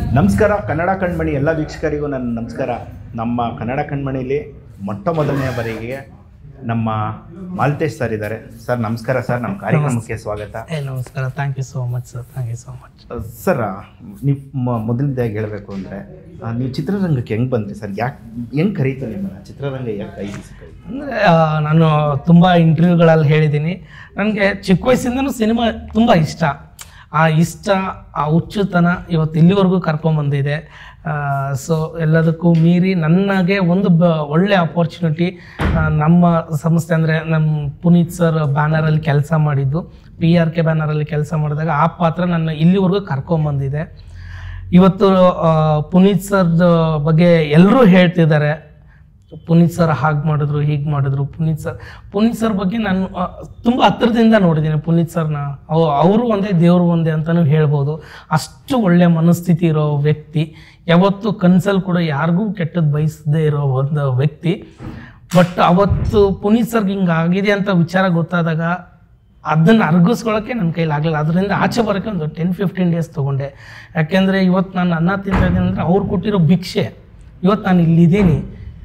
ನಮಸ್ಕಾರ ಕನ್ನಡ ಕಣ್ಮಣಿ ಎಲ್ಲ ವೀಕ್ಷಕರಿಗೂ ನನ್ನ ನಮಸ್ಕಾರ ನಮ್ಮ ಕನ್ನಡ ಕಣ್ಮಣಿಲಿ ಮೊಟ್ಟ ಮೊದಲನೆಯ ಬಾರಿಗೆ ನಮ್ಮ ಮಾಲ್ತೇಶ್ ಸರ್ ಇದ್ದಾರೆ ಸರ್ ನಮಸ್ಕಾರ ಸರ್ ನಮ್ಮ ಕಾರ್ಯಕ್ರಮಕ್ಕೆ ಸ್ವಾಗತ ಏ ನಮಸ್ಕಾರ thank you so much sir thank you so much sir ನೀವು ಮೊದಲನೇದಾಗಿ ಹೇಳಬೇಕು ಅಂದರೆ ನೀವು ಚಿತ್ರರಂಗಕ್ಕೆ ಹೆಂಗೆ ಬಂದ್ರಿ ಸರ್ ಯಾಕೆ ಹೆಂಗೆ ಕರೀತು ನಿಮ್ಮನ್ನ ಚಿತ್ರರಂಗ ಯಾಕೆ ಕೈ ಬೀಸಿ ಕರೀತು ಅಂದರೆ ನಾನು ತುಂಬ ಇಂಟರ್ವ್ಯೂಗಳಲ್ಲಿ ಹೇಳಿದ್ದೀನಿ ನನಗೆ ಚಿಕ್ಕ ವಯಸ್ಸಿಂದನೂ ಸಿನಿಮಾ ತುಂಬ ಇಷ್ಟ ಆ ಇಷ್ಟ ಆ ಹುಚ್ಚುತನ ಇವತ್ತು ಇಲ್ಲಿವರೆಗೂ ಕರ್ಕೊಂಬಂದಿದೆ ಸೊ ಎಲ್ಲದಕ್ಕೂ ಮೀರಿ ನನಗೆ ಒಂದು ಬ ಒಳ್ಳೆ ಅಪರ್ಚುನಿಟಿ ನಮ್ಮ ಸಂಸ್ಥೆ ಅಂದರೆ ನಮ್ಮ ಪುನೀತ್ ಸರ್ ಬ್ಯಾನರಲ್ಲಿ ಕೆಲಸ ಮಾಡಿದ್ದು ಪಿ ಆರ್ ಕೆ ಬ್ಯಾನರಲ್ಲಿ ಕೆಲಸ ಮಾಡಿದಾಗ ಆ ಪಾತ್ರ ನನ್ನ ಇಲ್ಲಿವರೆಗೂ ಕರ್ಕೊಂಬಂದಿದೆ ಇವತ್ತು ಆ, ಪುನೀತ್ ಸರ್ ಬಗ್ಗೆ ಎಲ್ಲರೂ ಹೇಳ್ತಿದ್ದಾರೆ ಪುನೀತ್ ಸರ್ ಹಾಗೆ ಮಾಡಿದ್ರು ಹೀಗೆ ಮಾಡಿದ್ರು ಪುನೀತ್ ಸರ್ ಪುನೀತ್ ಸರ್ ಬಗ್ಗೆ ನಾನು ಆ, ತುಂಬ ಹತ್ರದಿಂದ ನೋಡಿದ್ದೀನಿ ಪುನೀತ್ ಸರ್ನ ಅವರು ಒಂದೇ ದೇವರು ಒಂದೇ ಅಂತಲೂ ಹೇಳ್ಬೋದು ಅಷ್ಟು ಒಳ್ಳೆ ಮನಸ್ಥಿತಿ ಇರೋ ವ್ಯಕ್ತಿ ಯಾವತ್ತು ಕನ್ಸಲ್ಲಿ ಕೂಡ ಯಾರಿಗೂ ಕೆಟ್ಟದ್ದು ಬಯಸದೇ ಇರೋ ಒಂದು ವ್ಯಕ್ತಿ ಬಟ್ ಅವತ್ತು ಪುನೀತ್ ಸರ್ಗೆ ಹಿಂಗೆ ಆಗಿದೆ ಅಂತ ವಿಚಾರ ಗೊತ್ತಾದಾಗ ಅದನ್ನು ಅರ್ಗಿಸ್ಕೊಳ್ಳೋಕ್ಕೆ ನನ್ನ ಕೈಲಿ ಆಗಲಿಲ್ಲ ಅದರಿಂದ ಆಚೆ ಬರೋಕ್ಕೆ ಒಂದು ಟೆನ್ ಫಿಫ್ಟೀನ್ ಡೇಸ್ ತೊಗೊಂಡೆ ಯಾಕೆಂದರೆ ಇವತ್ತು ನಾನು ಅನ್ನ ತಿಂತಾ ಇದ್ದೀನಿ ಅಂದರೆ ಅವ್ರು ಕೊಟ್ಟಿರೋ ಭಿಕ್ಷೆ ಇವತ್ತು ನಾನು ಇಲ್ಲಿದ್ದೀನಿ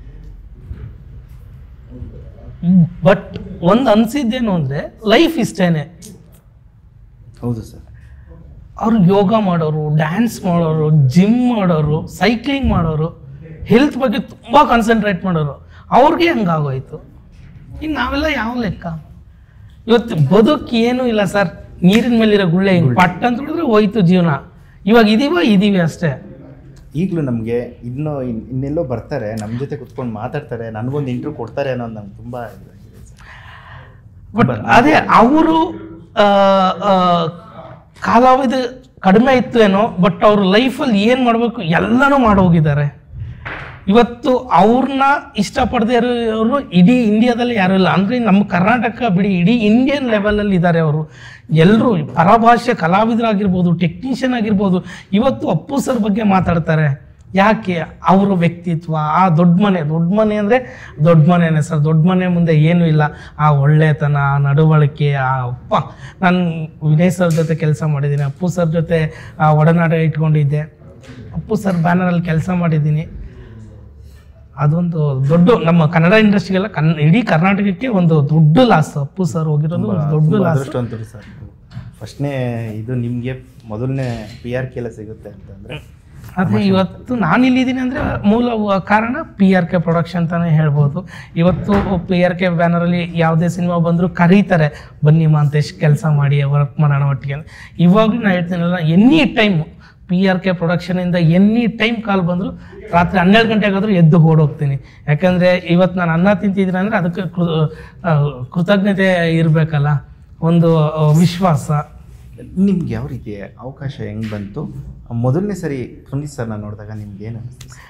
ಬಟ್ ಒಂದು ಅನಿಸಿದ್ದೇನು ಅಂದರೆ ಲೈಫ್ ಇಷ್ಟೇನೆ ಹೌದು ಸರ್ ಅವರು ಯೋಗ ಮಾಡೋರು ಡ್ಯಾನ್ಸ್ ಮಾಡೋರು ಜಿಮ್ ಮಾಡೋರು ಸೈಕ್ಲಿಂಗ್ ಮಾಡೋರು ಹೆಲ್ತ್ ಬಗ್ಗೆ ತುಂಬ ಕಾನ್ಸಂಟ್ರೇಟ್ ಮಾಡೋರು ಅವ್ರಿಗೆ ಹಂಗಾಗೋಯ್ತು ಇನ್ನು ನಾವೆಲ್ಲ ಯಾವ ಲೆಕ್ಕ ಇವತ್ತು ಬದುಕು ಏನೂ ಇಲ್ಲ ಸರ್ ನೀರಿನ ಮೇಲಿರೋ ಗುಳ್ಳೆ ಹಿಂಗೆ ಪಟ್ ಅಂತ ಹೊಡೆದ್ರೆ ಹೋಯ್ತು ಜೀವನ ಇವಾಗ ಇದೀವ ಇದೀವಿ ಅಷ್ಟೇ ಈಗಲೂ ನಮಗೆ ಇನ್ನೂ ಇನ್- ಇನ್ನೆಲ್ಲೋ ಬರ್ತಾರೆ ನಮ್ಮ ಜೊತೆ ಕುತ್ಕೊಂಡು ಮಾತಾಡ್ತಾರೆ ನನಗೊಂದು ಇಂಟರ್ವ್ಯೂ ಕೊಡ್ತಾರೆ ಅನ್ನೋದು ನಂಗೆ ತುಂಬ ಇದಾಗಿದೆ ಸರ್ ಬಟ್ ಅದೇ ಅವರು ಕಾಲಾವಧಿ ಕಡಿಮೆ ಇತ್ತು ಏನೋ ಬಟ್ ಅವ್ರ ಲೈಫಲ್ಲಿ ಏನು ಮಾಡಬೇಕು ಎಲ್ಲನೂ ಮಾಡೋಗಿದ್ದಾರೆ ಇವತ್ತು ಅವ್ರನ್ನ ಇಷ್ಟಪಡದೇ ಇರೋರು ಇಡೀ ಇಂಡಿಯಾದಲ್ಲಿ ಯಾರೂ ಇಲ್ಲ ಅಂದರೆ ನಮ್ಮ ಕರ್ನಾಟಕ ಬಿಡಿ ಇಡೀ ಇಂಡಿಯನ್ ಲೆವೆಲಲ್ಲಿ ಇದ್ದಾರೆ ಅವರು ಎಲ್ಲರೂ ಪರಭಾಷೆ ಕಲಾವಿದರಾಗಿರ್ಬೋದು ಟೆಕ್ನಿಷಿಯನ್ ಆಗಿರ್ಬೋದು ಇವತ್ತು ಅಪ್ಪು ಸರ್ ಬಗ್ಗೆ ಮಾತಾಡ್ತಾರೆ ಯಾಕೆ ಅವರ ವ್ಯಕ್ತಿತ್ವ ಆ ದೊಡ್ಡ ಮನೆ ದೊಡ್ಡ ಮನೆ ಅಂದರೆ ದೊಡ್ಡ ಮನೆನೇ ಸರ್ ದೊಡ್ಡ ಮನೆ ಮುಂದೆ ಏನೂ ಇಲ್ಲ ಆ ಒಳ್ಳೆತನ ಆ ನಡವಳಿಕೆ ಆ ಅಪ್ಪ ನಾನು ವಿನಯ್ ಸರ್ ಜೊತೆ ಕೆಲಸ ಮಾಡಿದ್ದೀನಿ ಅಪ್ಪು ಸರ್ ಜೊತೆ ಆ ಒಡನಾಟ ಇಟ್ಕೊಂಡಿದ್ದೆ ಅಪ್ಪು ಸರ್ ಬ್ಯಾನರಲ್ಲಿ ಕೆಲಸ ಮಾಡಿದ್ದೀನಿ ಅದೊಂದು ದೊಡ್ಡ ನಮ್ಮ ಕನ್ನಡ ಇಂಡಸ್ಟ್ರಿಗೆಲ್ಲ ಕನ್ ಇಡೀ ಕರ್ನಾಟಕಕ್ಕೆ ಒಂದು ದೊಡ್ಡ ಲಾಸ್ ಅಪ್ಪು ಸರ್ ಹೋಗಿರೋದು ಒಂದು ದೊಡ್ಡ ತುಂಬ ಲಾಸ್ ಅದೃಷ್ಟ ಅಂತೂ ಸರ್ ಫಸ್ಟ್ನೇ ಇದು ನಿಮಗೆ ಮೊದಲನೇ ಪಿ ಆರ್ ಕೆ ಎಲ್ಲ ಸಿಗುತ್ತೆ ಅಂತಂದರೆ ಅದೇ ಇವತ್ತು ನಾನು ಇಲ್ಲಿದ್ದೀನಿ ಅಂದರೆ ಮೂಲ ವ- ಕಾರಣ ಪಿ ಆರ್ ಕೆ ಪ್ರೊಡಕ್ಷನ್ ಅಂತಾನೆ ಹೇಳ್ಬೋದು ಇವತ್ತು ಪಿ ಆರ್ ಕೆ ಬ್ಯಾನರಲ್ಲಿ ಯಾವುದೇ ಸಿನಿಮಾ ಬಂದರೂ ಕರೀತಾರೆ ಬನ್ನಿ ಮಾಂತೇಶ್ ಕೆಲಸ ಮಾಡಿ ವರ್ಕ್ ಮಾಡೋಣ ಒಟ್ಟಿಗೆ ಅಂತ. ಇವಾಗಲೂ ನಾನು ಹೇಳ್ತೀನಲ್ಲ any time P R K ಪ್ರೊಡಕ್ಷನಿಂದ ಎನಿ ಟೈಮ್ ಕಾಲ್ ಬಂದರೂ ರಾತ್ರಿ ಹನ್ನೆರಡು ಗಂಟೆಗಾದರೂ ಎದ್ದು ಓಡೋಗ್ತೀನಿ ಯಾಕಂದರೆ ಇವತ್ತು ನಾನು ಅನ್ನ ತಿಂತಿದ್ದೀನಿ ಅಂದರೆ ಅದಕ್ಕೆ ಕೃ ಆ, ಕೃತಜ್ಞತೆ ಇರಬೇಕಲ್ಲ ಒಂದು ಆ, ವಿಶ್ವಾಸ ನಿಮ್ಗೆ ಯಾವ ರೀತಿ ಅವಕಾಶ ಹೆಂಗೆ ಬಂತು ಮೊದಲನೇ ಸರಿ ಪುನೀತ್ ಸರ್ನ ನೋಡಿದಾಗ ನಿಮ್ಗೆ ಏನು ಅನಿಸ್ತು ಸರ್?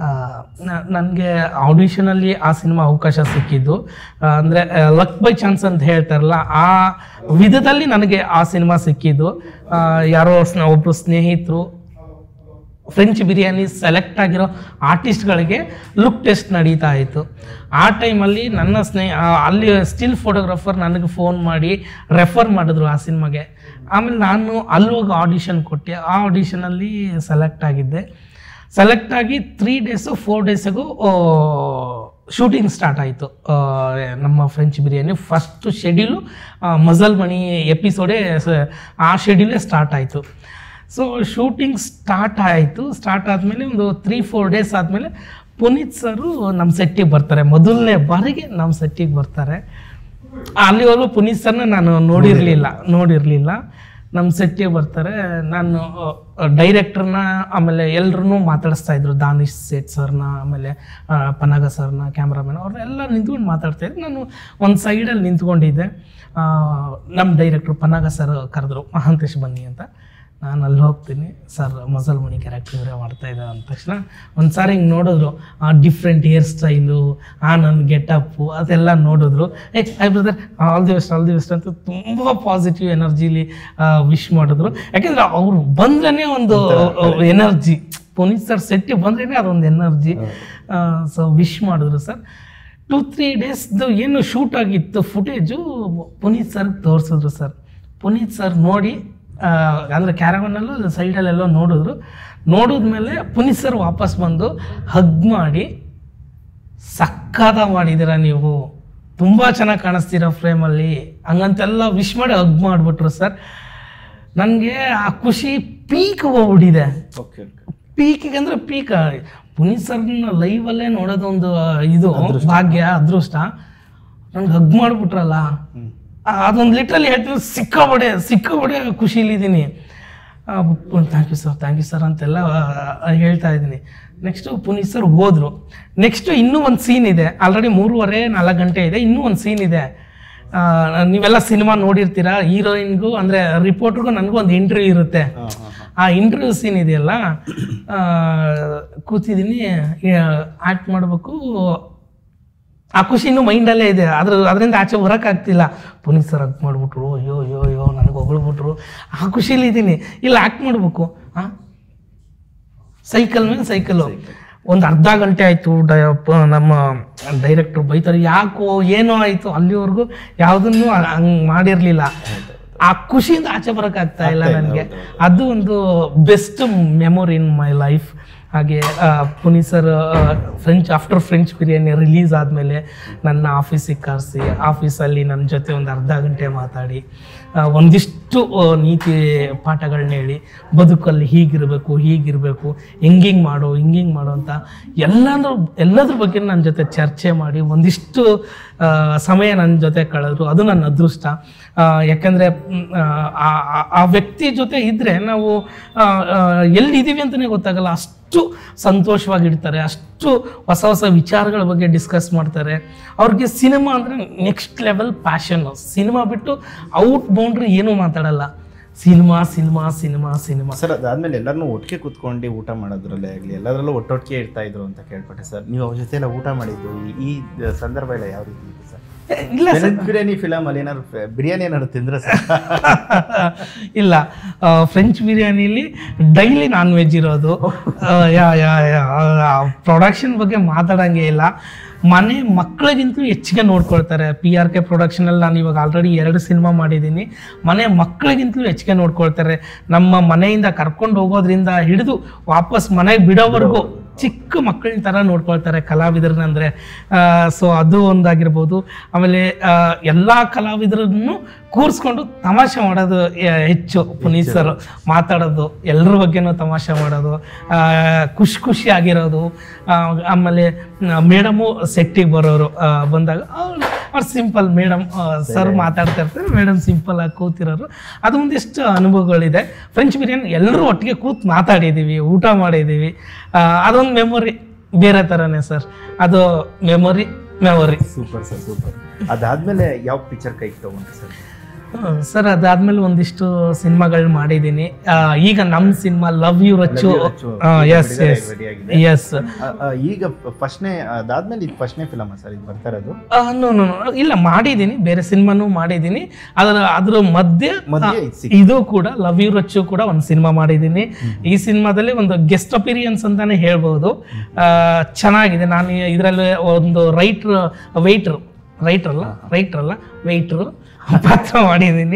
ನನಗೆ ಆಡಿಷನಲ್ಲಿ ಆ ಸಿನಿಮಾ ಅವಕಾಶ ಸಿಕ್ಕಿದ್ದು ಅಂದರೆ ಲಕ್ ಬೈ ಚಾನ್ಸ್ ಅಂತ ಹೇಳ್ತಾರಲ್ಲ ಆ ವಿಧದಲ್ಲಿ ನನಗೆ ಆ ಸಿನಿಮಾ ಸಿಕ್ಕಿದ್ದು ಆ, ಯಾರೋ ಸ್ನ ಒಬ್ಬರು ಸ್ನೇಹಿತರು ಫ್ರೆಂಚ್ ಬಿರಿಯಾನಿ ಸೆಲೆಕ್ಟ್ ಆಗಿರೋ ಆರ್ಟಿಸ್ಟ್ಗಳಿಗೆ ಲುಕ್ ಟೆಸ್ಟ್ ನಡೀತಾ ಇತ್ತು ಆ ಟೈಮಲ್ಲಿ ನನ್ನ ಸ್ನೇಹ ಆ, ಅಲ್ಲಿ ಸ್ಟಿಲ್ ಫೋಟೋಗ್ರಾಫರ್ ನನಗೆ ಫೋನ್ ಮಾಡಿ ರೆಫರ್ ಮಾಡಿದ್ರು ಆ ಸಿನಿಮಾಗೆ ಆಮೇಲೆ ನಾನು ಅಲ್ಲಿ ಹೋಗಿ ಆಡಿಷನ್ ಕೊಟ್ಟೆ ಆ ಆಡಿಷನಲ್ಲಿ ಸೆಲೆಕ್ಟ್ ಆಗಿದ್ದೆ ಸೆಲೆಕ್ಟ್ ಆಗಿ ತ್ರೀ ಡೇಸು ಫೋರ್ ಡೇಸಿಗೂ ಶೂಟಿಂಗ್ ಸ್ಟಾರ್ಟ್ ಆಯಿತು ನಮ್ಮ ಫ್ರೆಂಚ್ ಬಿರಿಯಾನಿ ಫಸ್ಟ್ ಶೆಡ್ಯೂಲು ಮಜಲ್ ಮಣಿ ಎಪಿಸೋಡೇ ಸ- ಆ ಶೆಡ್ಯೂಲೇ ಸ್ಟಾರ್ಟ್ ಆಯಿತು ಸೊ ಶೂಟಿಂಗ್ ಸ್ಟಾರ್ಟ್ ಆಯಿತು ಸ್ಟಾರ್ಟ್ ಆದಮೇಲೆ ಒಂದು ತ್ರೀ ಫೋರ್ ಡೇಸ್ ಆದಮೇಲೆ ಪುನೀತ್ ಸರು ನಮ್ಮ ಸೆಟ್ಟಿಗೆ ಬರ್ತಾರೆ ಮೊದಲನೇ ಬಾರಿಗೆ ನಮ್ಮ ಸೆಟ್ಟಿಗೆ ಬರ್ತಾರೆ ಅಲ್ಲಿವರೆಗೂ ಪುನೀತ್ ಸರ್ನ ನಾನು ನೋಡಿರಲಿಲ್ಲ ನೋಡಿರಲಿಲ್ಲ ನಮ್ಮ ಸೆಟ್ಟಿಗೆ ಬರ್ತಾರೆ ನಾನು ಡೈರೆಕ್ಟರ್ನ ಆಮೇಲೆ ಎಲ್ಲರನ್ನೂ ಮಾತಾಡಿಸ್ತಾ ಇದ್ರು ದಾನಿಶ್ ಸೇಠ್ ಸರ್ನ ಆಮೇಲೆ ಆ, ಪನಗ ಸರ್ನ ಕ್ಯಾಮ್ರಾಮನ್ ಅವ್ರನ್ನೆಲ್ಲ ನಿಂತ್ಕೊಂಡು ಮಾತಾಡ್ತಾ ಇದ್ರು ನಾನು ಒಂದು ಸೈಡಲ್ಲಿ ನಿಂತ್ಕೊಂಡಿದ್ದೆ ಆ, ನಮ್ಮ ಡೈರೆಕ್ಟ್ರು ಪನಗ ಸರ್ ಕರೆದ್ರು ಮಹಾಂತೇಶ್ ಬನ್ನಿ ಅಂತ ನಾನು ಅಲ್ಲಿ ಹೋಗ್ತೀನಿ ಸರ್ ಮಸಲ್ ಮಣಿ ಕ್ಯಾರೆಕ್ಟರ್ ಇವರೇ ಮಾಡ್ತಾ ಇದ್ದಾರೆ ಅಂದ ತಕ್ಷಣ ಒಂದು ಸಾರಿ ಹಿಂಗೆ ನೋಡಿದ್ರು ಆ ಡಿಫ್ರೆಂಟ್ ಹೇರ್ ಸ್ಟೈಲು ಆ ನನ್ನ ಗೆಟಪ್ಪು ಅದೆಲ್ಲ ನೋಡಿದ್ರು ಏ ಐ brother all the best all the best ಅಂತ ತುಂಬ ಪಾಸಿಟಿವ್ ಎನರ್ಜಿಲಿ ವಿಶ್ ಮಾಡಿದ್ರು ಯಾಕೆಂದ್ರೆ ಅವ್ರು ಬಂದ್ರೇ ಒಂದು ಎನರ್ಜಿ ಪುನೀತ್ ಸರ್ ಸೆಟ್ಟಿಗೆ ಬಂದ್ರೇ ಅದೊಂದು ಎನರ್ಜಿ ಸೊ ವಿಶ್ ಮಾಡಿದ್ರು ಸರ್ ಟು ತ್ರೀ ಡೇಸ್ದು ಏನು ಶೂಟ್ ಆಗಿತ್ತು ಫುಟೇಜು ಪುನೀತ್ ಸರ್ಗೆ ತೋರಿಸಿದ್ರು ಸರ್ ಪುನೀತ್ ಸರ್ ನೋಡಿ ಅಂದರೆ ಕ್ಯಾರವನ್ನಲ್ಲೂ ಸೈಡಲ್ಲೆಲ್ಲೋ ನೋಡಿದ್ರು ನೋಡಿದ್ಮೇಲೆ ಪುನೀತ್ ಸರ್ ವಾಪಸ್ ಬಂದು ಹಗ್ ಮಾಡಿ ಸಕ್ಕದ ಮಾಡಿದ್ದೀರ ನೀವು ತುಂಬ ಚೆನ್ನಾಗಿ ಕಾಣಿಸ್ತೀರ ಫ್ರೇಮಲ್ಲಿ ಹಂಗಂತೆಲ್ಲ ವಿಶ್ ಮಾಡಿ ಹಗ್ ಮಾಡಿಬಿಟ್ರು ಸರ್ ನನಗೆ ಆ ಖುಷಿ ಪೀಕ್ ಹೋಗ್ಬಿಟ್ಟಿದೆ ಓಕೆ ಪೀಕಿಗೆ ಅಂದ್ರೆ ಪೀಕ್ ಪುನೀತ್ ಸರ್ನ ಲೈವಲ್ಲೇ ನೋಡೋದೊಂದು ಇದು ಭಾಗ್ಯ ಅದೃಷ್ಟ ನನ್ಗೆ ಹಗ್ ಮಾಡಿಬಿಟ್ರಲ್ಲ ಅದೊಂದು ಲಿಟ್ರಲಿ ಹೇಳ್ತೀನಿ ಸಿಕ್ಕಾಬಡೆ ಸಿಕ್ಕಾಬಡೆ ಖುಷಿಲಿದ್ದೀನಿ thank you sir thank you sir ಅಂತೆಲ್ಲ ಆ, ಹೇಳ್ತಾ ಇದ್ದೀನಿ ನೆಕ್ಸ್ಟು ಪುನೀತ್ ಸರ್ ಹೋದ್ರು ನೆಕ್ಸ್ಟು ಇನ್ನೂ ಒಂದು ಸೀನ್ ಇದೆ ಆಲ್ರೆಡಿ ಮೂರುವರೆ ನಾಲ್ಕು ಗಂಟೆ ಇದೆ ಇನ್ನೂ ಒಂದು ಸೀನ್ ಇದೆ ಆ, ನೀವೆಲ್ಲ ಸಿನಿಮಾ ನೋಡಿರ್ತೀರಾ ಹೀರೋಯಿನ್ಗೂ ಅಂದರೆ ರಿಪೋರ್ಟ್ರಿಗೂ ನನಗೂ ಒಂದು ಇಂಟರ್ವ್ಯೂ ಇರುತ್ತೆ ಆ ಇಂಟರ್ವ್ಯೂ ಸೀನ್ ಇದೆಯಲ್ಲ ಆ, ಕೂತಿದ್ದೀನಿ ಆ್ಯಕ್ಟ್ ಮಾಡಬೇಕು ಆ ಖುಷಿ ಇನ್ನೂ ಮೈಂಡಲ್ಲೇ ಇದೆ ಅದ್ರ ಅದರಿಂದ ಆಚೆ ಬರೋಕ್ಕಾಗ್ತಿಲ್ಲ ಪುನೀತ್ ಸರ್ ಹಗ್ ಮಾಡಿಬಿಟ್ರು ಅಯ್ಯೋ ಅಯ್ಯೋ ಅಯ್ಯೋ ನನಗೆ ಹೊಗಳ್ಬಿಟ್ರು ಆ ಖುಷಿಲಿ ಇದ್ದೀನಿ ಇಲ್ಲ ಆ್ಯಕ್ಟ್ ಮಾಡಬೇಕು ಹಾಂ ಸೈಕಲ್ ಮೇಲೆ ಸೈಕಲ್ಲು ಒಂದು ಅರ್ಧ ಗಂಟೆ ಆಯಿತು ನಮ್ಮ ಡೈರೆಕ್ಟ್ರು ಬೈತಾರೆ ಯಾಕೋ ಏನೋ ಆಯಿತು ಅಲ್ಲಿವರೆಗೂ ಯಾವುದನ್ನು ಹಂಗೆ ಮಾಡಿರಲಿಲ್ಲ ಆ ಖುಷಿಯಿಂದ ಆಚೆ ಬರೋಕ್ಕಾಗ್ತಾ ಇಲ್ಲ ನನಗೆ ಅದು ಒಂದು best memory in my life ಹಾಗೆ ಆ, Puneeth sir French after French Biryani release ಆದಮೇಲೆ ನನ್ನ ಆಫೀಸಿಗೆ ಕರೆಸಿ ಆಫೀಸಲ್ಲಿ ನನ್ನ ಜೊತೆ ಒಂದು ಅರ್ಧ ಗಂಟೆ ಮಾತಾಡಿ ಆ, ಒಂದಿಷ್ಟು ಆ, ನೀತಿ ಪಾಠಗಳನ್ನ ಹೇಳಿ ಬದುಕಲ್ಲಿ ಹೀಗಿರಬೇಕು ಹೀಗಿರಬೇಕು ಹಿಂಗಿಂಗ್ ಮಾಡು ಹಿಂಗಿಂಗ್ ಮಾಡು ಅಂತ ಎಲ್ಲಾದ್ರೂ ಎಲ್ಲದ್ರ ಬಗ್ಗೆ ನನ್ನ ಜೊತೆ ಚರ್ಚೆ ಮಾಡಿ ಒಂದಿಷ್ಟು ಆ, ಸಮಯ ನನ್ನ ಜೊತೆ ಕಳೆದ್ರು ಅದು ನನ್ನ ಅದೃಷ್ಟ ಆ, ಯಾಕಂದ್ರೆ ಮ್, ಆ, ಆ- ಆ ವ್ಯಕ್ತಿ ಜೊತೆ ಇದ್ರೆ ನಾವು ಆ, ಆ, ಎಲ್ಲಿದ್ದೀವಿ ಅಂತಲೇ ಗೊತ್ತಾಗಲ್ಲ ಅಷ್ಟು ಸಂತೋಷವಾಗಿರ್ತಾರೆ ಅಷ್ಟು ಹೊಸ ಹೊಸ ವಿಚಾರಗಳ ಬಗ್ಗೆ ಡಿಸ್ಕಸ್ ಮಾಡ್ತಾರೆ ಅವ್ರಿಗೆ ಸಿನಿಮಾ ಅಂದರೆ ನೆಕ್ಸ್ಟ್ ಲೆವೆಲ್ ಪ್ಯಾಷನ್ ಸಿನಿಮಾ ಬಿಟ್ಟು ಔಟ್ ಬೌಂಡ್ರಿ ಏನೂ ಮಾತಾಡಲ್ಲ cinema cinema cinema cinema sir ಅದಾದ್ಮೇಲೆ ಎಲ್ಲರನ್ನೂ ಒಟ್ಟಿಗೆ ಕುತ್ಕೊಂಡು ಊಟ ಮಾಡೋದ್ರಲ್ಲೇ ಆಗಲಿ ಎಲ್ಲದರಲ್ಲೂ ಒಟ್ಟೊಟ್ಟಿಗೆ ಇರ್ತಾ ಇದ್ರು ಅಂತ ಕೇಳ್ಪಟ್ಟೆ ಸರ್ ನೀವು ಅವ್ರ ಜೊತೆ ಎಲ್ಲ ಊಟ ಮಾಡಿದ್ದು ಈ- ಈ ಸಂದರ್ಭ ಎಲ್ಲ ಯಾವ ರೀತಿ ಇತ್ತು ಸರ್ ಇಲ್ಲ ವೆನಸ್ ಬಿರಿಯಾನಿ ಫಿಲಮ್ ಅಲ್ಲಿ ಏನಾದ್ರು ಫೆ- ಬಿರಿಯಾನಿ ಏನಾದ್ರು ತಿಂದ್ರೆ ಸರ್ ಇಲ್ಲ ಫ್ರೆಂಚ್ ಬಿರಿಯಾನಿಲಿ ಡೈಲಿ ನಾನ್ ವೆಜ್ ಇರೋದು ಆ, ಯಾ ಯಾ ಪ್ರೊಡಕ್ಷನ್ ಬಗ್ಗೆ ಮಾತಾಡಂಗೆ ಇಲ್ಲ ಮನೆ ಮಕ್ಕಳಿಗಿಂತಲೂ ಹೆಚ್ಚಿಗೆ ನೋಡ್ಕೊಳ್ತಾರೆ ಪಿ ಆರ್ ಕೆ ಪ್ರೊಡಕ್ಷನಲ್ಲಿ ನಾನು ಇವಾಗ ಆಲ್ರೆಡಿ ಎರಡು ಸಿನಿಮಾ ಮಾಡಿದ್ದೀನಿ ಮನೆ ಮಕ್ಕಳಿಗಿಂತಲೂ ಹೆಚ್ಚಿಗೆ ನೋಡ್ಕೊಳ್ತಾರೆ ನಮ್ಮ ಮನೆಯಿಂದ ಕರ್ಕೊಂಡು ಹೋಗೋದ್ರಿಂದ ಹಿಡಿದು ವಾಪಸ್ ಮನೆಗೆ ಬಿಡೋವರೆಗೂ ಚಿಕ್ಕ ಮಕ್ಕಳ ಥರ ನೋಡ್ಕೊಳ್ತಾರೆ ಕಲಾವಿದರನ್ನ ಅಂದರೆ ಸೊ ಅದು ಒಂದಾಗಿರ್ಬೋದು ಆಮೇಲೆ ಎಲ್ಲ ಕಲಾವಿದರನ್ನು ಕೂರಿಸ್ಕೊಂಡು ತಮಾಷೆ ಮಾಡೋದು ಆ, ಹೆಚ್ಚು ಪುನೀತ್ ಸರ್ ಮಾತಾಡೋದು ಎಲ್ಲರ ಬಗ್ಗೆನೂ ತಮಾಷೆ ಮಾಡೋದು ಆ, ಖುಷಿ ಖುಷಿ ಆಗಿರೋದು ಆ, ಆಮೇಲೆ ಮೇಡಮು ಸೆಟ್ಟಿಗೆ ಬರೋರು ಆ, ಬಂದಾಗ ಅವ್ರು ಸಿಂಪಲ್ ಮೇಡಮ್ ಸರ್ ಮಾತಾಡ್ತಾ ಇರ್ತಾರೆ ಮೇಡಮ್ ಸಿಂಪಲ್ ಆಗಿ ಕೂತಿರೋರು ಅದು ಒಂದಿಷ್ಟು ಅನುಭವಗಳಿದೆ ಫ್ರೆಂಚ್ ಬಿರಿಯಾನಿ ಎಲ್ಲರೂ ಒಟ್ಟಿಗೆ ಕೂತ್ ಮಾತಾಡಿದ್ದೀವಿ ಊಟ ಮಾಡಿದ್ದೀವಿ ಆ, ಅದೊಂದು ಮೆಮೊರಿ ಬೇರೆ ಥರನೇ ಸರ್ ಅದು memory memory super sir super ಅದಾದ್ಮೇಲೆ ಯಾವ ಪಿಕ್ಚರ್ ಕೈಗೆ ತಗೊಂಡ್ರಿ ಸರ್ ಸರ್ ಅದಾದ್ಮೇಲೆ ಒಂದಿಷ್ಟು ಸಿನಿಮಾಗಳು ಮಾಡಿದ್ದೀನಿ ಆ, ಈಗ ನಮ್ಮ cinema love you Racchu Love You Racchu yes ಬಿಡುಗಡೆ ಎಸ್ ready ಆಗಿದೆ. ಎಸ್ ಆ, ಆ, ಈಗ ಫಸ್ಟ್ನೇ ಅದಾದ್ಮೇಲೆ ಇದು ಫಸ್ಟ್ನೇ ಫಿಲಮ್ ಸರ್ ಇದು ಬರ್ತಾ ಇರೋದು ನೋ ನೋ ಇಲ್ಲ ಮಾಡಿದ್ದೀನಿ ಬೇರೆ ಸಿನಿಮಾನು ಮಾಡಿದ್ದೀನಿ ಅದರ ಅದ್ರ ಮಧ್ಯೆ ಮಧ್ಯೆ ಆ, ಇದು ಸಿಕ್ಕಿದೆ. ಇದು ಕೂಡ ಲವ್ ಯು ರಚ್ಚು ಕೂಡ ಒಂದು ಸಿನಿಮಾ ಮಾಡಿದ್ದೀನಿ ಈ ಸಿನಿಮಾದಲ್ಲಿ ಒಂದು ಗೆಸ್ಟ್ ಅಪಿರಿಯನ್ಸ್ ಅಂತಾನೆ ಹೇಳ್ಬೋದು ಆ, ಚೆನ್ನಾಗಿದೆ ನಾನು ಇದರಲ್ಲಿ ಒಂದು ರೈಟ್ರ್ ವೆಯ್ಟ್ರು ರೈಟ್ರ್ ಅಲ್ಲ ರೈಟ್ರ್ ಅಲ್ಲ ವೆಯ್ಟ್ರು ಪಾತ್ರ ಮಾಡಿದ್ದೀನಿ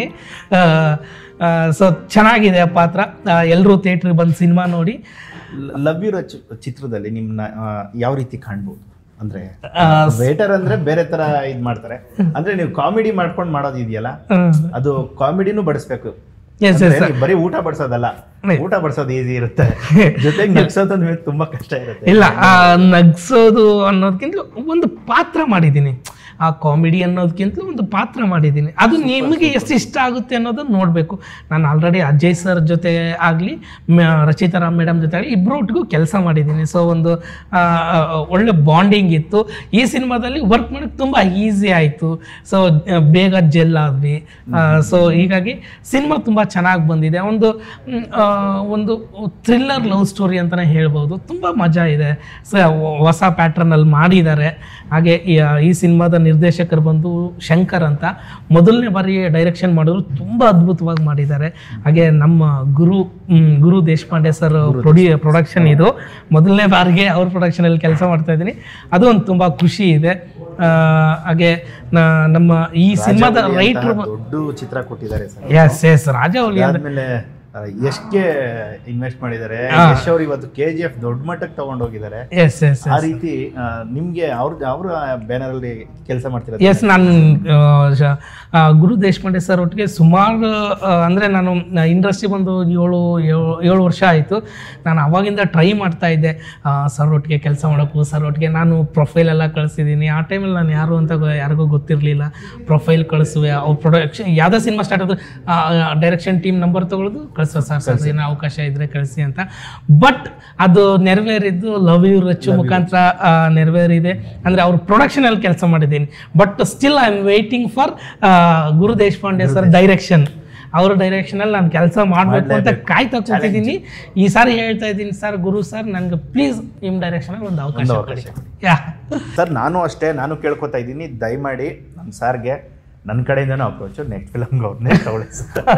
ಸೊ ಚೆನ್ನಾಗಿದೆ ಆ ಪಾತ್ರ ಎಲ್ಲರೂ ಥಿಯೇಟ್ರಿಗೆ ಬಂದು ಸಿನಿಮಾ ನೋಡಿ ಲವ್ ಯು ರಚ್ ಚಿತ್ರದಲ್ಲಿ ನಿಮ್ನ ಆ, ಯಾವ ರೀತಿ ಕಾಣ್ಬೋದು ಅಂದ್ರೆ ಆ, ವೇಟರ್ ಅಂದ್ರೆ ಬೇರೆ ತರ ಇದ್ ಮಾಡ್ತಾರೆ ಅಂದ್ರೆ ನೀವು ಕಾಮಿಡಿ ಮಾಡ್ಕೊಂಡು ಮಾಡೋದು ಇದೆಯಲ್ಲ ಆ, ಅದು ಕಾಮಿಡಿನೂ ಬಡಿಸ್ಬೇಕು ಎಸ್ ಅಂದ್ರೆ ಎಸ್ ನೀವು ಬರೀ ಊಟ ಬಡಿಸೋದಲ್ಲ ಊಟ ಬಡಿಸೋದು ಈಸಿ ಇರುತ್ತೆ ಜೊತೆಗೆ ನಗ್ಸೋದು ಅಂದ್ರೆ ತುಂಬಾ ಕಷ್ಟ ಇರುತ್ತೆ ಇಲ್ಲ ಆ ನಗ್ಸೋದು ಅನ್ನೋದಕ್ಕಿಂತ ಒಂದು ಪಾತ್ರ ಮಾಡಿದ್ದೀನಿ ಆ ಕಾಮಿಡಿ ಅನ್ನೋದಕ್ಕಿಂತಲೂ ಒಂದು ಪಾತ್ರ ಮಾಡಿದ್ದೀನಿ ಅದು ನಿಮಗೆ ಎಷ್ಟು ಇಷ್ಟ ಆಗುತ್ತೆ ಅನ್ನೋದನ್ನ ನೋಡಬೇಕು ನಾನು ಆಲ್ರೆಡಿ ಅಜಯ್ ಸರ್ ಜೊತೆ ಆಗಲಿ ರಚಿತಾ ರಾಮ್ ಮೇಡಮ್ ಜೊತೆ ಆಗಲಿ ಇಬ್ಬರೊಟ್ಟಿಗೂ ಕೆಲಸ ಮಾಡಿದ್ದೀನಿ ಸೊ ಒಂದು ಆ, ಆ, ಒಳ್ಳೆ ಬಾಂಡಿಂಗ್ ಇತ್ತು ಈ ಸಿನಿಮಾದಲ್ಲಿ ವರ್ಕ್ ಮಾಡೋಕ್ಕೆ ತುಂಬ ಈಸಿ ಆಯಿತು ಸೊ ಬೇಗ ಜೆಲ್ ಆದ್ವಿ ಸೊ ಹೀಗಾಗಿ ಸಿನಿಮಾ ತುಂಬ ಚೆನ್ನಾಗಿ ಬಂದಿದೆ ಒಂದು ಮ್, ಆ, ಒಂದು ಥ್ರಿಲ್ಲರ್ ಲವ್ ಸ್ಟೋರಿ ಅಂತಲೇ ಹೇಳ್ಬೋದು ತುಂಬ ಮಜಾ ಇದೆ ಸೊ ಹೊಸ ಪ್ಯಾಟ್ರನಲ್ಲಿ ಮಾಡಿದ್ದಾರೆ ಹಾಗೆ ಈ- ಈ ಸಿನಿಮಾದ ನಿರ್ದೇಶಕರು ಬಂದು ಶಂಕರ್ ಅಂತ ಮೊದಲನೇ ಬಾರಿ ಡೈರೆಕ್ಷನ್ ಮಾಡಿದ್ರು ತುಂಬ ಅದ್ಭುತವಾಗಿ ಮಾಡಿದ್ದಾರೆ ಹಾಗೆ ನಮ್ಮ ಗುರು ಮ್, ಗುರು ದೇಶಪಾಂಡೆ ಸರ್ ಪ್ರೊಡ್ಯೂ ಪ್ರೊಡಕ್ಷನ್ ಇದು ಮೊದಲನೇ ಬಾರಿಗೆ ಅವ್ರ ಪ್ರೊಡಕ್ಷನಲ್ಲಿ ಕೆಲಸ ಮಾಡ್ತಾ ಇದ್ದೀನಿ ಅದು ಒಂದು ತುಂಬ ಖುಷಿ ಇದೆ ಆ, ಹಾಗೆ ನ- ನಮ್ಮ ಈ ಸಿನಿಮಾದ ರೈಟ್ರು ದೊಡ್ಡ ಚಿತ್ರ ಕೊಟ್ಟಿದ್ದಾರೆ ಸರ್ ಎಸ್ ಎಸ್ ರಾಜವೌಲಿ ಅಂದ್ರೆ ಅದಾದ್ಮೇಲೆ ಎಷ್ಟ್ಗೆ ಇನ್ವೆಸ್ಟ್ ಮಾಡಿದ್ದಾರೆ ಹಾ. ಯಶ್ ಅವ್ರು ಇವತ್ತು ಕೆ ಜಿ ಎಫ್ ದೊಡ್ಡ ಮಟ್ಟಕ್ಕೆ ತಗೊಂಡೋಗಿದ್ದಾರೆ ಎಸ್ ಎಸ್ ಆ ರೀತಿ ಆ, ನಿಮ್ಗೆ ಅವ್ರ ಅವ್ರ ಬ್ಯಾನರ್ ಅಲ್ಲಿ ಕೆಲಸ ಮಾಡ್ತಿರೋದು ಎಸ್ ನಾನು ಗುರು ದೇಶಪಾಂಡೆ ಸರ್ ಒಟ್ಟಿಗೆ ಸುಮಾರು ಆ, ಅಂದ್ರೆ ನಾನು ಇಂಡಸ್ಟ್ರಿ ಬಂದು ಏಳು ಏಳು- ಏಳು ವರ್ಷ ಆಯಿತು ನಾನು ಅವಾಗಿಂದ ಟ್ರೈ ಮಾಡ್ತಾ ಇದ್ದೆ ಸರ್ ಒಟ್ಟಿಗೆ ಕೆಲಸ ಮಾಡೋಕ್ಕೂ ಸರ್ ಒಟ್ಟಿಗೆ ನಾನು ಪ್ರೊಫೈಲ್ ಎಲ್ಲ ಕಳಿಸಿದ್ದೀನಿ ಆ ಟೈಮಲ್ಲಿ ನಾನು ಯಾರು ಅಂತ ಗೊ- ಯಾರಿಗೂ ಗೊತ್ತಿರಲಿಲ್ಲ ಪ್ರೊಫೈಲ್ ಕಳಿಸುವೆ ಅವ್ರ ಪ್ರೊಡಕ್ಷನ್ ಯಾವುದೋ ಸಿನಿಮಾ ಸ್ಟಾರ್ಟ್ ಆಗೋದು ಡೈರೆಕ್ಷನ್ ಟೀಮ್ ನಂಬರ್ ತೊಗೊಳೋದು ಕಳಿಸೋ ಸರ್ ಸರ್ ಏನೋ ಅವಕಾಶ ಇದ್ರೆ ಕಳಿಸಿ ಅಂತ ಬಟ್ ಅದು ನೆರವೇರಿದ್ದು ಲವ್ ಯು ರಚ್ಚು ಮುಖಾಂತರ ಆ, ನೆರವೇರಿದೆ ಅಂದರೆ ಅವ್ರ ಪ್ರೊಡಕ್ಷನಲ್ಲಿ ಕೆಲಸ ಮಾಡಿದ್ದೀನಿ but still I am waiting for Guru Deshpande sir direction ಅವ್ರ ಡೈರೆಕ್ಷನಲ್ಲಿ ನಾನು ಕೆಲಸ ಮಾಡಬೇಕು ಅಂತ ಕಾಯ್ತಾ ಕೂತಿದ್ದೀನಿ ಈ ಸಾರಿ ಹೇಳ್ತಾ ಇದ್ದೀನಿ ಸರ್ ಗುರು ಸರ್ ನನಗೆ ಪ್ಲೀಸ್ ನಿಮ್ಮ ಡೈರೆಕ್ಷನಲ್ಲಿ ಒಂದು ಅವಕಾಶ ಒಂದು ಕೊಡಿ ಅವಕಾಶ. ಯಾ ಸರ್ ನಾನು ಅಷ್ಟೇ ನಾನು ಕೇಳ್ಕೊತಾ ಇದ್ದೀನಿ ದಯಮಾಡಿ ನಮ್ಮ ಸಾರ್ಗೆ ನನ್ನ ಕಡೆಯಿಂದನೂ ಅಪ್ರೋಚು ನೆಕ್ಸ್ಟ್ ಫಿಲಮ್ಗೆ ಅವ್ರನ್ನೇ ತಗೊಳ್ಳಿ ಸರ್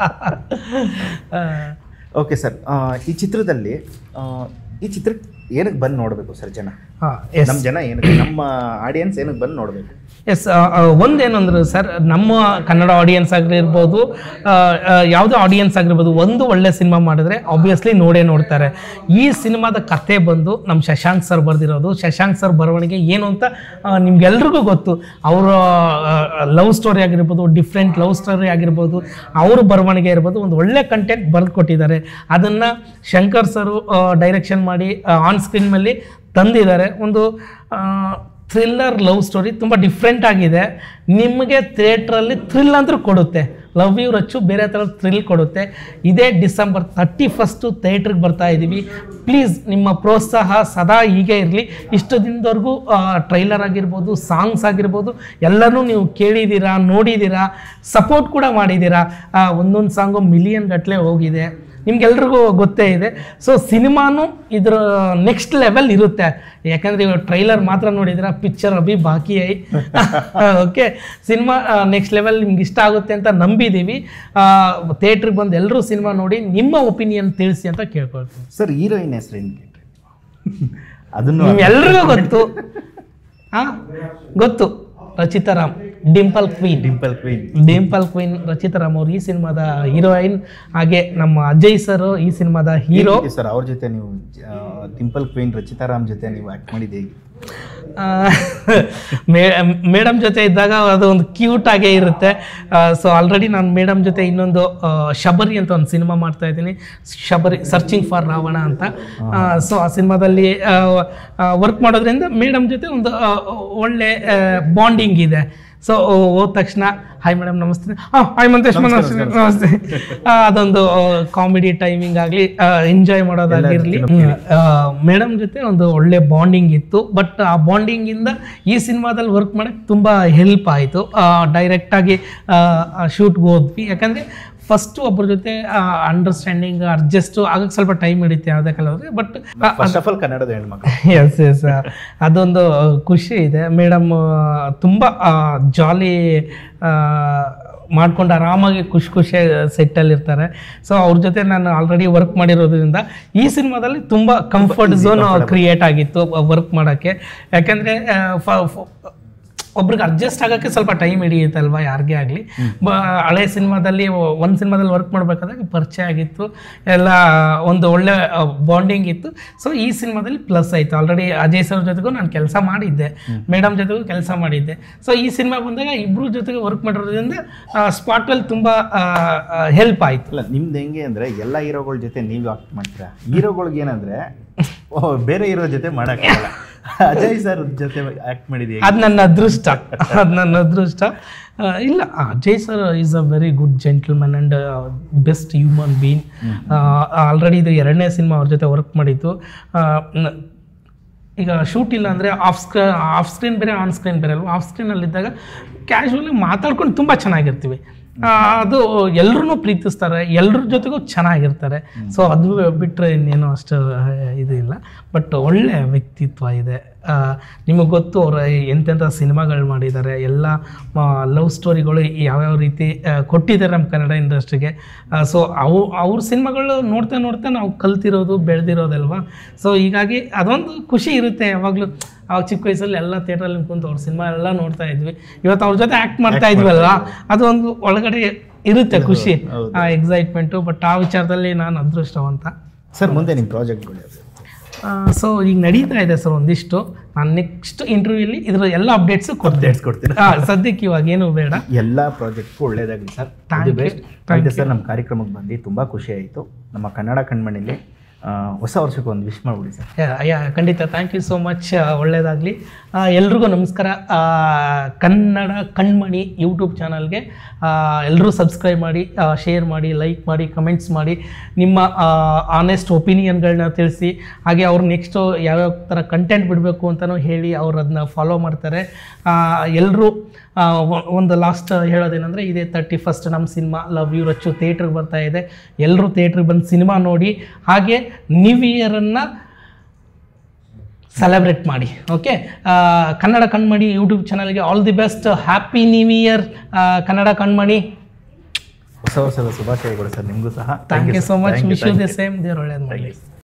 ಓಕೆ ಸರ್ ಈ ಚಿತ್ರದಲ್ಲಿ ಆ, ಈ ಚಿತ್ರ ಏನಕ್ಕೆ ಬಂದು ನೋಡಬೇಕು ಸರ್ ಜನ ಹಾಂ ಎಸ್ ನಮ್ಮ ಜನ ಏನಕ್ಕೆ ನಮ್ಮ ಆಡಿಯನ್ಸ್ ಏನಕ್ಕೆ ಬಂದು ನೋಡಬೇಕು ಎಸ್ ಒಂದೇನು ಅಂದ್ರೆ ಸರ್ ನಮ್ಮ ಕನ್ನಡ ಆಡಿಯನ್ಸ್ ಆಗಿರ್ಬೋದು ಆ, ಆ, ಯಾವುದೇ ಆಡಿಯನ್ಸ್ ಆಗಿರ್ಬೋದು ಒಂದು ಒಳ್ಳೆ ಸಿನಿಮಾ ಮಾಡಿದ್ರೆ ಆಬ್ವಿಯಸ್ಲಿ ನೋಡೇ ನೋಡ್ತಾರೆ ಈ ಸಿನಿಮಾದ ಕತೆ ಬಂದು ನಮ್ಮ ಶಶಾಂಕ್ ಸರ್ ಬರೆದಿರೋದು ಶಶಾಂಕ್ ಸರ್ ಬರವಣಿಗೆ ಏನು ಅಂತ ಆ, ನಿಮ್ಗೆಲ್ರಿಗೂ ಗೊತ್ತು ಅವರ ಲವ್ ಸ್ಟೋರಿ ಆಗಿರ್ಬೋದು ಡಿಫ್ರೆಂಟ್ ಲವ್ ಸ್ಟೋರಿ ಆಗಿರ್ಬೋದು ಅವ್ರ ಬರವಣಿಗೆ ಇರ್ಬೋದು ಒಂದು ಒಳ್ಳೆ ಕಂಟೆಂಟ್ ಬರೆದು ಕೊಟ್ಟಿದ್ದಾರೆ ಅದನ್ನು ಶಂಕರ್ ಸರು ಡೈರೆಕ್ಷನ್ ಮಾಡಿ ಆನ್ ಸ್ಕ್ರೀನ್ ಮೇಲೆ ತಂದಿದ್ದಾರೆ ಒಂದು ಥ್ರಿಲ್ಲರ್ ಲವ್ ಸ್ಟೋರಿ ತುಂಬ ಡಿಫ್ರೆಂಟ್ ಆಗಿದೆ ನಿಮಗೆ ಥಿಯೇಟ್ರಲ್ಲಿ ಥ್ರಿಲ್ ಅಂದ್ರೂ ಕೊಡುತ್ತೆ ಲವ್ ಯು ರಚ್ಚು ಬೇರೆ ಥರದ ಥ್ರಿಲ್ ಕೊಡುತ್ತೆ ಇದೇ ಡಿಸೆಂಬರ್ ತರ್ಟಿ ಫಸ್ಟು ಥಿಯೇಟ್ರಿಗೆ ಬರ್ತಾ ಇದ್ದೀವಿ ಪ್ಲೀಸ್ ನಿಮ್ಮ ಪ್ರೋತ್ಸಾಹ ಸದಾ ಹೀಗೆ ಇರಲಿ ಇಷ್ಟು ದಿನದವರೆಗೂ ಟ್ರೈಲರ್ ಆಗಿರ್ಬೋದು ಸಾಂಗ್ಸ್ ಆಗಿರ್ಬೋದು ಎಲ್ಲನೂ ನೀವು ಕೇಳಿದ್ದೀರಾ ನೋಡಿದ್ದೀರಾ ಸಪೋರ್ಟ್ ಕೂಡ ಮಾಡಿದ್ದೀರಾ ಒಂದೊಂದು ಸಾಂಗು ಮಿಲಿಯನ್ ಗಟ್ಟಲೆ ಹೋಗಿದೆ ನಿಮ್ಗೆಲ್ರಿಗೂ ಗೊತ್ತೇ ಇದೆ ಸೊ ಸಿನಿಮಾನು ಇದ್ರ ನೆಕ್ಸ್ಟ್ ಲೆವೆಲ್ ಇರುತ್ತೆ ಯಾಕಂದ್ರೆ ಇವಾಗ ಟ್ರೈಲರ್ ಮಾತ್ರ ನೋಡಿದ್ರೆ ಪಿಕ್ಚರ್ ಅಭಿ ಬಾಕಿ ಐ ಓಕೆ ಸಿನಿಮಾ ನೆಕ್ಸ್ಟ್ ಲೆವೆಲ್ ನಿಮ್ಗೆ ಇಷ್ಟ ಆಗುತ್ತೆ ಅಂತ ನಂಬಿದ್ದೀವಿ ಥಿಯೇಟ್ರಿಗೆ ಬಂದು ಎಲ್ಲರೂ ಸಿನಿಮಾ ನೋಡಿ ನಿಮ್ಮ ಒಪಿನಿಯನ್ ತಿಳಿಸಿ ಅಂತ ಕೇಳ್ಕೊಳ್ತೀನಿ ಸರ್ ಹೀರೋಯಿನ್ ಹೆಸರು ಏನು ಅದನ್ನು ನಿಮ್ಗೆಲ್ರಿಗೂ ಗೊತ್ತು ಹಾ ಗೊತ್ತು Rachita Ram dimple queen dimple queen dimple queen Rachita Ram ಅವರು ಈ ಸಿನಿಮಾದ ಹೀರೋಯಿನ್ ಹಾಗೆ ನಮ್ಮ ಅಜಯ್ ಸರ್ ಈ ಸಿನಿಮಾದ ಹೀರೋ ಸರ್ ಅವ್ರ ಜೊತೆ ನೀವು ಡಿಂಪಲ್ ಕ್ವೀನ್ ರಚಿತಾರಾಮ್ ಜೊತೆ ನೀವು ಆಕ್ಟ್ ಮಾಡಿದ್ದು ಹೇಗೆ ಮೇಡಮ್ ಜೊತೆ ಇದ್ದಾಗ ಅದು ಒಂದು ಕ್ಯೂಟ್ ಆಗೇ ಇರುತ್ತೆ ಸೊ ಆಲ್ರೆಡಿ ನಾನು ಮೇಡಮ್ ಜೊತೆ ಇನ್ನೊಂದು ಆ, ಶಬರಿ ಅಂತ ಒಂದು ಸಿನಿಮಾ ಮಾಡ್ತಾ ಇದ್ದೀನಿ ಶಬರಿ ಸರ್ಚಿಂಗ್ ಫಾರ್ ರಾವಣ ಅಂತ ಸೊ ಆ ಸಿನಿಮಾದಲ್ಲಿ ವರ್ಕ್ ಮಾಡೋದ್ರಿಂದ ಮೇಡಮ್ ಜೊತೆ ಒಂದು ಆ, ಒಳ್ಳೆ ಬಾಂಡಿಂಗ್ ಇದೆ ಸೊ ಹೋದ ತಕ್ಷಣ ಹಾಯ್ ಮೇಡಮ್ ನಮಸ್ತೆ ಹಾಂ ಹಾಯ್ ಮಂತೇಶ್ ನಮಸ್ತೆ ನಮಸ್ತೆ ಆ, ಅದೊಂದು ಕಾಮಿಡಿ ಟೈಮಿಂಗ್ ಆಗಲಿ ಎಂಜಾಯ್ ಮಾಡೋದಾಗಿರಲಿ ಮೇಡಮ್ ಜೊತೆ ಒಂದು ಒಳ್ಳೆ ಬಾಂಡಿಂಗ್ ಇತ್ತು ಬಟ್ ಆ ಬಾಂಡಿಂಗಿಂದ ಈ ಸಿನಿಮಾದಲ್ಲಿ ವರ್ಕ್ ಮಾಡೋಕ್ಕೆ ತುಂಬ ಹೆಲ್ಪ್ ಆಯಿತು ಡೈರೆಕ್ಟಾಗಿ ಶೂಟ್ಗೆ ಹೋದ್ವಿ ಯಾಕಂದರೆ ಫಸ್ಟು ಒಬ್ಬರ ಜೊತೆ ಅಂಡರ್ಸ್ಟ್ಯಾಂಡಿಂಗ್ ಅಡ್ಜಸ್ಟು ಆಗಕ್ಕೆ ಸ್ವಲ್ಪ ಟೈಮ್ ಹಿಡಿತೆ ಯಾವುದಕ್ಕೆಲ್ಲ ಬಟ್ ಫಸ್ಟ್ ಆಫ್ ಆಲ್ ಕನ್ನಡದ ಹೆಣ್ಮಕ್ಳು ಎಸ್ ಎಸ್ ಅದೊಂದು ಖುಷಿ ಇದೆ ಮೇಡಮ್ ತುಂಬ ಜಾಲಿ ಮಾಡ್ಕೊಂಡು ಆರಾಮಾಗಿ ಖುಷಿ ಖುಷಿ ಸೆಟ್ಟಲ್ಲಿ ಇರ್ತಾರೆ ಸೊ ಅವ್ರ ಜೊತೆ ನಾನು ಆಲ್ರೆಡಿ ವರ್ಕ್ ಮಾಡಿರೋದ್ರಿಂದ ಈ ಸಿನಿಮಾದಲ್ಲಿ ತುಂಬ ಕಂಫರ್ಟ್ ಝೋನ್ ಕ್ರಿಯೇಟ್ ಆಗಿತ್ತು ವರ್ಕ್ ಮಾಡೋಕ್ಕೆ ಯಾಕೆಂದರೆ ಒಬ್ರಿಗೆ ಅಡ್ಜಸ್ಟ್ ಆಗೋಕ್ಕೆ ಸ್ವಲ್ಪ ಟೈಮ್ ಹಿಡಿಯುತ್ತಲ್ವಾ ಯಾರಿಗೇ ಆಗಲಿ ಬ ಹಳೆ ಸಿನಿಮಾದಲ್ಲಿ ಒಂದು ಸಿನಿಮಾದಲ್ಲಿ ವರ್ಕ್ ಮಾಡಬೇಕಾದಾಗ ಪರಿಚಯ ಆಗಿತ್ತು ಎಲ್ಲ ಒಂದು ಒಳ್ಳೆ ಬಾಂಡಿಂಗ್ ಇತ್ತು ಸೊ ಈ ಸಿನಿಮಾದಲ್ಲಿ ಪ್ಲಸ್ ಆಯಿತು ಆಲ್ರೆಡಿ ಅಜಯ್ ಸರ್ ಜೊತೆಗೂ ನಾನು ಕೆಲಸ ಮಾಡಿದ್ದೆ ಮೇಡಮ್ ಜೊತೆಗೂ ಕೆಲಸ ಮಾಡಿದ್ದೆ ಸೊ ಈ ಸಿನಿಮಾ ಬಂದಾಗ ಇಬ್ಬರು ಜೊತೆಗೆ ವರ್ಕ್ ಮಾಡಿರೋದ್ರಿಂದ ಸ್ಪಾಟಲ್ಲಿ ತುಂಬ ಹೆಲ್ಪ್ ಆಯಿತು ಅಲ್ಲ ನಿಮ್ದು ಹೆಂಗೆ ಅಂದ್ರೆ ಎಲ್ಲ ಹೀರೋಗಳ ಜೊತೆ ನೀವು ಆಕ್ಟ್ ಮಾಡ್ತೀರಾ ಹೀರೋಗಳಿಗೆ ಏನಂದ್ರೆ ಓ, ಬೇರೆ ಹೀರೋ ಜೊತೆ ಮಾಡೋಕ್ಕಾಗಲ್ಲ ಅಜಯ್ ಸರ್ ಜೊತೆ ಆಕ್ಟ್ ಮಾಡಿದ್ವಿ ಅದು ನನ್ನ ಅದೃಷ್ಟ ಅದು ನನ್ನ ಅದೃಷ್ಟ ಆ, ಇಲ್ಲ Ajay sir is a very good gentleman and best human being already ಇದು ಎರಡನೇ ಸಿನಿಮಾ ಅವ್ರ ಜೊತೆ ವರ್ಕ್ ಮಾಡಿದ್ದು ಆ, ನ- ಈಗ ಶೂಟ್ ಇಲ್ಲ ಅಂದರೆ ಆಫ್ ಸ್ಕ್ರೀ ಆಫ್ ಸ್ಕ್ರೀನ್ ಬೇರೆ ಆನ್ ಸ್ಕ್ರೀನ್ ಬೇರೆ ಅಲ್ವಾ ಆಫ್ ಸ್ಕ್ರೀನಲ್ಲಿದ್ದಾಗ ಕ್ಯಾಶುವಲಿ ಮಾತಾಡ್ಕೊಂಡು ತುಂಬ ಚೆನ್ನಾಗಿರ್ತೀವಿ ಆ, ಅದು ಎಲ್ಲರೂ ಪ್ರೀತಿಸ್ತಾರೆ ಎಲ್ಲರ ಜೊತೆಗೂ ಚೆನ್ನಾಗಿರ್ತಾರೆ ಸೊ ಅದು ಬಿಟ್ಟರೆ ಇನ್ನೇನು ಅಷ್ಟು ಇದು ಇಲ್ಲ ಬಟ್ ಒಳ್ಳೆ ವ್ಯಕ್ತಿತ್ವ ಇದೆ ನಿಮಗೆ ಗೊತ್ತು ಅವರು ಎಂತೆಂಥ ಸಿನಿಮಾಗಳು ಮಾಡಿದ್ದಾರೆ ಎಲ್ಲ ಲವ್ ಸ್ಟೋರಿಗಳು ಯಾವ್ಯಾವ ರೀತಿ ಆ, ಕೊಟ್ಟಿದ್ದಾರೆ ನಮ್ಮ ಕನ್ನಡ ಇಂಡಸ್ಟ್ರಿಗೆ ಸೊ ಅವು ಅವ್ರ ಸಿನಿಮಾಗಳು ನೋಡ್ತಾ ನೋಡ್ತಾ ನಾವು ಕಲ್ತಿರೋದು ಬೆಳೆದಿರೋದಲ್ವಾ ಸೊ ಹೀಗಾಗಿ ಅದೊಂದು ಖುಷಿ ಇರುತ್ತೆ ಯಾವಾಗಲೂ ಅವಾಗ ಚಿಕ್ಕ ವಯಸ್ಸಲ್ಲಿ ಎಲ್ಲ ಥಿಯೇಟ್ರಲ್ಲಿ ಕುಂತು ಅವ್ರ ಸಿನಿಮಾ ಎಲ್ಲ ನೋಡ್ತಾ ಇದ್ವಿ ಇವತ್ತು ಅವ್ರ ಜೊತೆ ಆ್ಯಕ್ಟ್ ಮಾಡ್ತಾ ಇದ್ವಲ್ವಾ ಅದೊಂದು ಒಳಗಡೆ ಇರುತ್ತೆ ಖುಷಿ ಹೌದು. ಆ ಎಕ್ಸೈಟ್ಮೆಂಟು ಬಟ್ ಆ ವಿಚಾರದಲ್ಲಿ ನಾನು ಅದೃಷ್ಟವಂತ ಸರ್ ಮುಂದೆ ನಿಮ್ಮ ಪ್ರಾಜೆಕ್ಟ್ಗಳು ಯಾವ್ದು ಸೊ ಈಗ ನಡೀತಾ ಇದೆ ಸರ್ ಒಂದಿಷ್ಟು ನಾನು ನೆಕ್ಸ್ಟ್ ಇಂಟರ್ವ್ಯೂಲಿ ಇದ್ರ ಎಲ್ಲ ಅಪ್ಡೇಟ್ಸು ಕೊಡ್ತೇನೆ ಅಪ್ಡೇಟ್ಸ್ ಕೊಡ್ತೀರಾ ಹಾಂ ಸದ್ಯಕ್ಕೆ ಇವಾಗ ಏನು ಬೇಡ ಎಲ್ಲ ಪ್ರಾಜೆಕ್ಟ್ಗೂ ಒಳ್ಳೇದಾಗಲಿ sir Thank you. Best Thank sir ನಮ್ಮ ಕಾರ್ಯಕ್ರಮಕ್ಕೆ ಬಂದು ತುಂಬ ಖುಷಿ ಆಯಿತು ನಮ್ಮ ಕನ್ನಡ ಕಣ್ಮಣಿಲಿ ಆ, ಹೊಸ ವರ್ಷಕ್ಕೆ ಒಂದು ವಿಶ್ ಮಾಡ್ಬಿಡಿ ಸರ್ ಯಾ ಯಾ ಖಂಡಿತ ಥ್ಯಾಂಕ್ ಯು ಸೋ ಮಚ್ ಒಳ್ಳೆಯದಾಗಲಿ ಎಲ್ರಿಗೂ ನಮಸ್ಕಾರ ಆ, ಕನ್ನಡ ಕಣ್ಮಣಿ ಯೂಟ್ಯೂಬ್ ಚಾನಲ್ಗೆ ಎಲ್ಲರೂ ಸಬ್ಸ್ಕ್ರೈಬ್ ಮಾಡಿ ಶೇರ್ ಮಾಡಿ ಲೈಕ್ ಮಾಡಿ ಕಮೆಂಟ್ಸ್ ಮಾಡಿ ನಿಮ್ಮ ಆನೆಸ್ಟ್ ಒಪಿನಿಯನ್ಗಳನ್ನ ತಿಳಿಸಿ ಹಾಗೆ ಅವ್ರು ನೆಕ್ಸ್ಟು ಯಾವ್ಯಾವ ಥರ ಕಂಟೆಂಟ್ ಬಿಡಬೇಕು ಅಂತಲೂ ಹೇಳಿ ಅವ್ರು ಅದನ್ನ ಫಾಲೋ ಮಾಡ್ತಾರೆ ಎಲ್ಲರೂ ಒಂದು ಲಾಸ್ಟ್ ಹೇಳೋದೇನೆಂದರೆ ಇದೇ ತರ್ಟಿ ಫಸ್ಟ್ ನಮ್ಮ ಸಿನಿಮಾ ಲವ್ ಯು ರಚ್ಚು ಥಿಯೇಟ್ರಿಗೆ ಬರ್ತಾ ಇದೆ ಎಲ್ಲರೂ ಥಿಯೇಟ್ರಿಗೆ ಬಂದು ಸಿನಿಮಾ ನೋಡಿ ಹಾಗೆ ನ್ಯೂ ಇಯರನ್ನು ಸೆಲೆಬ್ರೇಟ್ ಮಾಡಿ ಓಕೆ ಕನ್ನಡ ಕಣ್ಮಣಿ ಯೂಟ್ಯೂಬ್ ಚಾನಲ್ಗೆ all the best happy new year Kannada Kanmani ಹೊಸ ವರ್ಷದ ಶುಭಾಶಯಗಳು ಸರ್ ನಿಮಗೂ ಸಹ thank you so much Thank you, wish you thank the you. Same ದೇವ್ರು ಒಳ್ಳೇದು ಮಾಡಿ